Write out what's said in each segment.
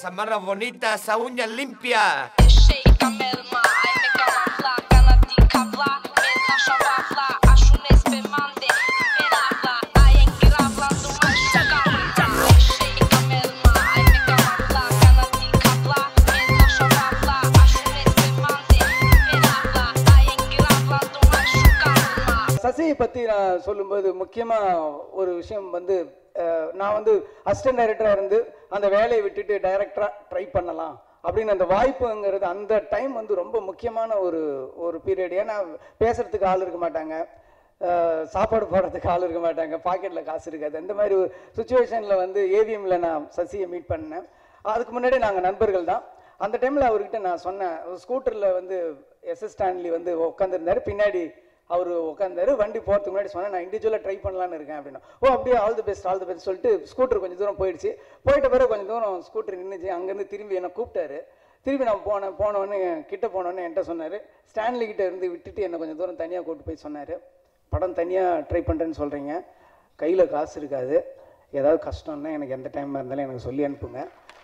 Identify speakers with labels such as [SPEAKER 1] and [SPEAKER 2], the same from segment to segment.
[SPEAKER 1] esa marra bonita, esa uña limpia.
[SPEAKER 2] Shake melma, ai me camufla, cana de cabla, mesma chavafla, acho nesse mande, verabla, ai engravla do machuca. Shake melma, ai me camufla, cana de cabla, mesma chavafla, acho nesse mande, verabla, ai engravla do machuca.
[SPEAKER 3] சசியை பற்றி நான் சொல்லும்போது முக்கியமாக ஒரு விஷயம் வந்து அஹ், நான் வந்து assistant டைரக்டராக இருந்து அந்த வேலையை விட்டுட்டு டைரக்டராக ட்ரை பண்ணலாம் அப்படின்னு அந்த வாய்ப்புங்கிறது அந்த டைம் வந்து ரொம்ப முக்கியமான ஒரு ஒரு பீரியட் ஏன்னா பேசுறதுக்கு ஆள் இருக்க மாட்டாங்க அஹ், சாப்பாடு போடுறதுக்கு ஆள் இருக்க மாட்டாங்க பாக்கெட்டில் காசு இருக்காது அந்த மாதிரி ஒரு சுச்சுவேஷனில் வந்து ஏவிஎம்ல நான் சசியை மீட் பண்ணேன் அதுக்கு முன்னாடி நாங்கள் நண்பர்கள் தான் அந்த டைமில் அவர்கிட்ட நான் சொன்னேன் ஸ்கூட்டரில் வந்து எஸ்எஸ் ஸ்டான்லி வந்து உட்காந்துருந்தாரு பின்னாடி அவர் உட்காந்தாரு வண்டி போகிறதுக்கு முன்னாடி சொன்னேன் நான் இண்டிவிஜுவலாக ட்ரை பண்ணலான்னு இருக்கேன் அப்படின்னா ஓ அப்படியே all the best all the best சொல்லிட்டு ஸ்கூட்டர் கொஞ்சம் தூரம் போயிடுச்சு போயிட்ட பிறகு கொஞ்சம் தூரம் ஸ்கூட்டர் நின்றுச்சு அங்கேருந்து திரும்பி என்னை கூப்பிட்டாரு திரும்பி நான் போனேன் போனவொடனே கிட்ட போனோடனே என்கிட்ட சொன்னார் ஸ்டான்லி கிட்ட இருந்து விட்டுட்டு என்னை கொஞ்சம் தூரம் தனியாக கூட்டு போய் சொன்னார் படம் தனியாக ட்ரை பண்ணுறேன்னு சொல்கிறீங்க கையில் காசு இருக்காது ஏதாவது கஷ்டம்னா எனக்கு எந்த டைமாக இருந்தாலும் எனக்கு சொல்லி அனுப்புங்க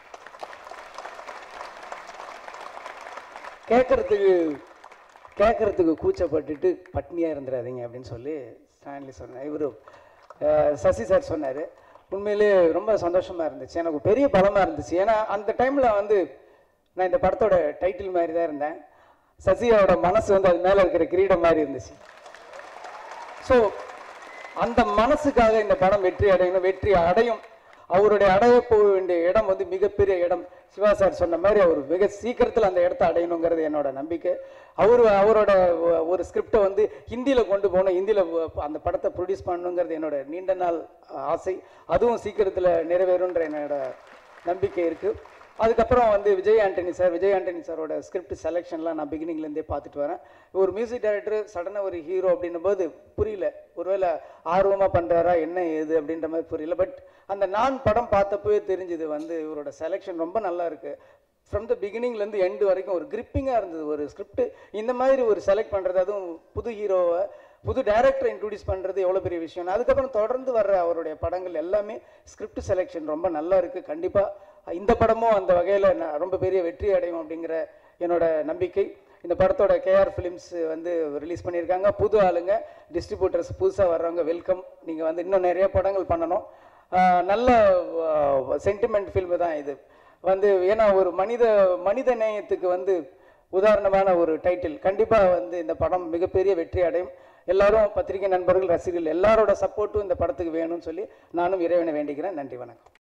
[SPEAKER 3] கேட்கறதுக்கு கேட்கறதுக்கு கூச்சப்பட்டுட்டு பட்னியாக இருந்துடாதீங்க அப்படின்னு சொல்லி ஸ்டான்லி சொன்னார் இவர் சசி சார் சொன்னார் உண்மையிலே ரொம்ப சந்தோஷமாக இருந்துச்சு எனக்கு பெரிய பலமாக இருந்துச்சு ஏன்னா அந்த டைமில் வந்து நான் இந்த படத்தோட டைட்டில் மாதிரி தான் இருந்தேன் சசியோட மனசு வந்து அது மேலே இருக்கிற கிரீடம் மாதிரி இருந்துச்சு ஸோ அந்த மனசுக்காக இந்த படம் வெற்றி அடையணும் வெற்றி அடையும் அவருடைய அடைய போக வேண்டிய இடம் வந்து மிகப்பெரிய இடம் சிவா சார் சொன்ன மாதிரி அவர் மிக சீக்கிரத்தில் அந்த இடத்த அடையணுங்கிறது என்னோட நம்பிக்கை அவர் அவரோட ஒ- ஒரு ஸ்கிரிப்டை வந்து ஹிந்தியில் கொண்டு போகணும் ஹிந்தியில் அந்த படத்தை ப்ரொடியூஸ் பண்ணணுங்கிறது என்னோட நீண்ட நாள் ஆசை அதுவும் சீக்கிரத்தில் நிறைவேறுன்ற என்னோட நம்பிக்கை இருக்குது அதுக்கப்புறம் வந்து விஜய் ஆண்டனி சார் விஜய் ஆண்டனி சாரோட ஸ்கிரிப்ட் செலெக்ஷன்லாம் நான் பிகினிங்லேருந்தே பார்த்துட்டு வரேன் ஒரு மியூசிக் டைரக்டர் சடனாக ஒரு ஹீரோ அப்படின்னும் போது புரியல ஒருவேளை ஆர்வமாக பண்ணுறாரா என்ன ஏது அப்படின்ற மாதிரி புரியல பட் அந்த நான் படம் பார்த்தப்பவே தெரிஞ்சுது வந்து இவரோட செலெக்ஷன் ரொம்ப நல்லா இருக்கு ஃப்ரம் த பிகினிங்லேருந்து எண்டு வரைக்கும் ஒரு கிரிப்பிங்காக இருந்தது ஒரு ஸ்கிரிப்ட் இந்த மாதிரி ஒரு செலக்ட் பண்ணுறது அதுவும் புது ஹீரோவை புது டைரக்டரை இன்ட்ரடியூஸ் பண்ணுறது எவ்வளோ பெரிய விஷயம் அதுக்கப்புறம் தொடர்ந்து வர்ற அவருடைய படங்கள் எல்லாமே ஸ்கிரிப்ட் செலெக்ஷன் ரொம்ப நல்லா இருக்குது கண்டிப்பாக இந்த படமும் அந்த வகையில் ரொம்ப பெரிய வெற்றி அடையும் அப்படிங்கிற என்னோட நம்பிக்கை இந்த படத்தோட கேஆர் ஃபிலிம்ஸ் வந்து ரிலீஸ் பண்ணியிருக்காங்க புது ஆளுங்க டிஸ்ட்ரிபியூட்டர்ஸ் புதுசாக வர்றவங்க வெல்கம் நீங்கள் வந்து இன்னும் நிறைய படங்கள் பண்ணணும் ஆஹ் நல்ல சென்டிமெண்ட் ஃபில்மு தான் இது வந்து ஏன்னா ஒரு மனித மனித நேயத்துக்கு வந்து உதாரணமான ஒரு டைட்டில் கண்டிப்பாக வந்து இந்த படம் மிகப்பெரிய வெற்றி அடையும் எல்லாரும் பத்திரிகை நண்பர்கள் ரசிகர்கள் எல்லாரோட சப்போர்ட்டும் இந்த படத்துக்கு வேணும்னு சொல்லி நானும் இறைவனை வேண்டிக்கிறேன் நன்றி வணக்கம்